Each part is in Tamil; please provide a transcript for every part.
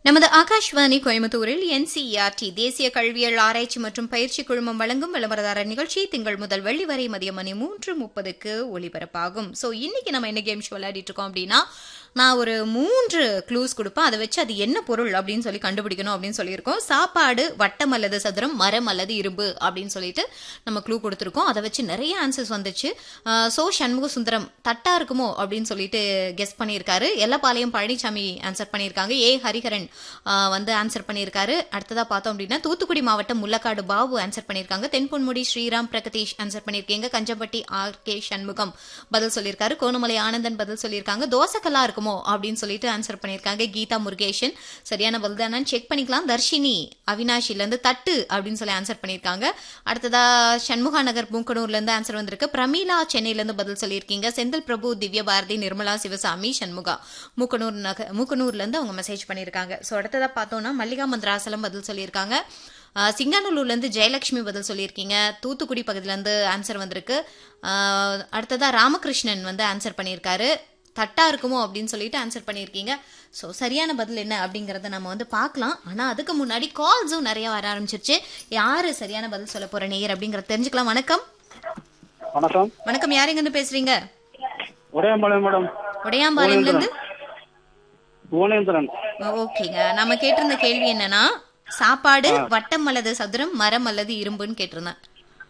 நமது ஆகாஷ்வாணி கோயம்புத்தூரில் என்சிஇஆர்டி தேசிய கல்வியல் ஆராய்ச்சி மற்றும் பயிற்சி குழுமம் வழங்கும் விளம்பரதாரர் நிகழ்ச்சி திங்கள் முதல் வெள்ளி வரை மதியம் மணி மூன்று முப்பதுக்கு ஒலிபரப்பாகும் ஸோ இன்னைக்கு நம்ம என்ன கேம்ஸ் விளையாடிட்டு இருக்கோம் அப்படின்னா நான் ஒரு மூன்று க்ளூஸ் கொடுப்பேன் அதை வச்சு அது என்ன பொருள் அப்படின்னு சொல்லி கண்டுபிடிக்கணும் அப்படின்னு சொல்லியிருக்கோம் சாப்பாடு வட்டம் அல்லது சதுரம் மரம் அல்லது இரும்பு அப்படின்னு சொல்லிட்டு நம்ம க்ளூ கொடுத்துருக்கோம் அதை வச்சு நிறைய ஆன்சர்ஸ் வந்துச்சு சோ சண்முக சுந்தரம் தட்டா இருக்குமோ அப்படின்னு சொல்லிட்டு கெஸ் பண்ணியிருக்காரு எல்லப்பாளையம் பழனிசாமி ஆன்சர் பண்ணியிருக்காங்க ஏ ஹரிஹரன் ஆஹ் வந்து ஆன்சர் பண்ணியிருக்காரு அடுத்ததா பார்த்தோம் அப்படின்னா தூத்துக்குடி மாவட்டம் முள்ளக்காடு பாபு ஆன்சர் பண்ணியிருக்காங்க தென்பொன்முடி ஸ்ரீராம் பிரகதீஷ் ஆன்சர் பண்ணியிருக்கீங்க கஞ்சம்பட்டி ஆர் கே சண்முகம் பதில் சொல்லியிருக்காரு கோணமலை ஆனந்தன் பதில் சொல்லியிருக்காங்க தோசைக்கல்லா இருக்குமோ அப்படின்னு சொல்லிட்டு ஆன்சர் பண்ணியிருக்காங்க கீதா முருகேஷன் சரியான பதில் தானு செக் பண்ணிக்கலாம் தர்ஷினி அவினாஷில இருந்து தட்டு அப்படின்னு சொல்லி ஆன்சர் பண்ணியிருக்காங்க அடுத்ததா சண்முகா நகர் மூக்கனூர்ல இருந்து ஆன்சர் வந்திருக்கு பிரமீளா சென்னையில இருந்து பதில் சொல்லியிருக்கீங்க செந்தில் பிரபு திவ்ய பாரதி நிர்மலா சிவசாமி சண்முகா மூக்கனூர் நகர் மூக்கனூர்ல இருந்து அவங்க மெசேஜ் பண்ணியிருக்காங்க ஸோ அடுத்ததா பார்த்தோம்னா மல்லிகா மந்திராசலம் பதில் சொல்லியிருக்காங்க ஆஹ் சிங்கானூர்ல இருந்து ஜெயலட்சுமி பதில் சொல்லியிருக்கீங்க தூத்துக்குடி பகுதியில இருந்து ஆன்சர் வந்திருக்கு ஆஹ் அடுத்ததா ராமகிருஷ்ணன் வந்து ஆன்சர் பண்ணியிருக்காரு தட்டா இருக்குமோ அப்படின்னு சொல்லிட்டு ஆன்சர் பண்ணியிருக்கீங்க ஸோ சரியான பதில் என்ன அப்படிங்கறத நம்ம வந்து பார்க்கலாம் ஆனா அதுக்கு முன்னாடி கால்ஸும் நிறைய வர ஆரம்பிச்சிருச்சு யாரு சரியான பதில் சொல்ல போற நேயர் அப்படிங்கறத தெரிஞ்சுக்கலாம் வணக்கம் வணக்கம் வணக்கம் யார் எங்க இருந்து பேசுறீங்க உடையம்பாளையம் மேடம் உடையாம்பாளையம்ல இருந்து புவனேந்திரன் ஓகேங்க நம்ம கேட்டிருந்த கேள்வி என்னன்னா சாப்பாடு வட்டம் அல்லது சதுரம் மரம் அல்லது இரும்புன்னு கேட்டிருந்தேன்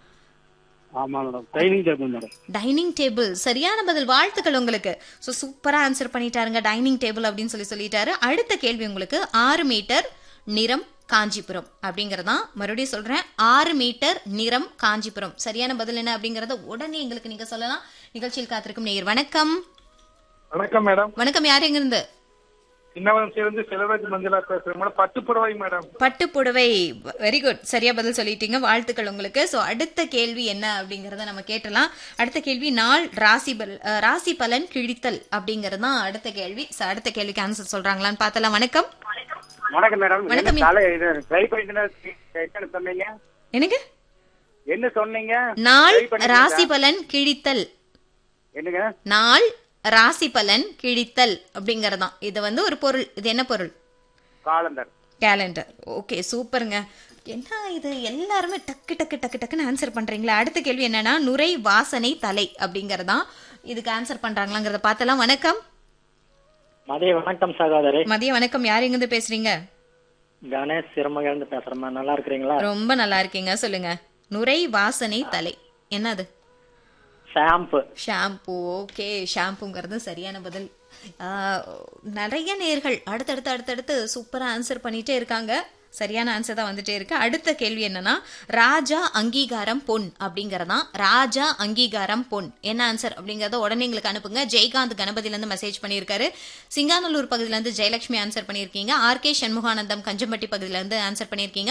ஆமா madam dining table madam dining table சரியான பதில் வாழ்த்துக்கள் உங்களுக்கு ஸோ சூப்பரா ஆன்சர் பண்ணிட்டாருங்க டைனிங் டேபிள் அப்படின்னு சொல்லி சொல்லிட்டாரு அடுத்த கேள்வி உங்களுக்கு ஆறு மீட்டர் நிறம் காஞ்சிபுரம் அப்படிங்கறதான் மறுபடியும் சொல்றேன் ஆறு மீட்டர் நிறம் காஞ்சிபுரம் சரியான பதில் என்ன அப்படிங்கறத உடனே எங்களுக்கு நீங்க சொல்லலாம் நிகழ்ச்சியில் காத்திருக்கும் நேயர் வணக்கம் வணக்கம் மேடம் வணக்கம் யார் எங்க இருந்து சின்னவன் சேர்ந்து செல்வராஜ் மஞ்சளா பேசுறேன் மேடம் பட்டு புடவை மேடம் பட்டு புடவை வெரி குட் சரியா பதில் சொல்லிட்டீங்க வாழ்த்துக்கள் உங்களுக்கு சோ அடுத்த கேள்வி என்ன அப்படிங்கறத நம்ம கேட்டலாம் அடுத்த கேள்வி நாள் ராசி பல் அஹ், ராசி பலன் கிழித்தல் அப்படிங்கறது தான் அடுத்த கேள்வி So, அடுத்த கேள்விக்கு ஆன்சர் சொல்றாங்களான்னு பார்த்தலாம் வணக்கம் வணக்கம் மேடம் வணக்கம். என்ன காலை இது ட்ரை பண்ணிட்டு என்ன சொன்னீங்க எனக்கு என்ன சொன்னீங்க நாள் Try பண்ணிட்டீங்களா? ராசி பலன் கிழித்தல் என்னங்க நாள் ராசி பலன் கிழித்தல் அப்படிங்கறதான் இது வந்து ஒரு பொருள் இது என்ன பொருள் காலண்டர் கேலண்டர் ஓகே சூப்பருங்க என்ன இது எல்லாருமே டக்கு டக்கு டக்கு டக்குன்னு ஆன்சர் பண்றீங்களா அடுத்த கேள்வி என்னன்னா நுரை வாசனை தலை அப்படிங்கறதான் இதுக்கு ஆன்சர் பண்றாங்களாங்கிறத பார்த்தலாம் வணக்கம் மதிய வணக்கம் சகோதரி மதிய வணக்கம் யார் எங்கிருந்து பேசுறீங்க கணேஷ் சிறுமகிழ்ந்து பேசுறேம்மா நல்லா இருக்கிறீங்களா ரொம்ப நல்லா இருக்கீங்க சொல்லுங்க நுரை வாசனை தலை என்னது ஷாம்பு ஷாம்பு ஓகே ஷாம்புங்கிறது சரியான பதில் ஆஹ், நிறைய நேர்கள் அடுத்தடுத்து அடுத்தடுத்து சூப்பரா ஆன்சர் பண்ணிட்டே இருக்காங்க சரியான ஆன்சர் தான் வந்துட்டே இருக்கு அடுத்த கேள்வி என்னன்னா ராஜா அங்கீகாரம் பொன் அப்படிங்கறதான் ராஜா அங்கீகாரம் பொன் என்ன ஆன்சர் அப்படிங்கறத உடனே எங்களுக்கு அனுப்புங்க ஜெயகாந்த் கணபதியில இருந்து மெசேஜ் பண்ணியிருக்காரு சிங்காநல்லூர் பகுதியில இருந்து ஜெயலட்சுமி ஆன்சர் பண்ணியிருக்கீங்க ஆர் கே சண்முகானந்தம் கஞ்சம்பட்டி பகுதியில இருந்து ஆன்சர் பண்ணியிருக்கீங்க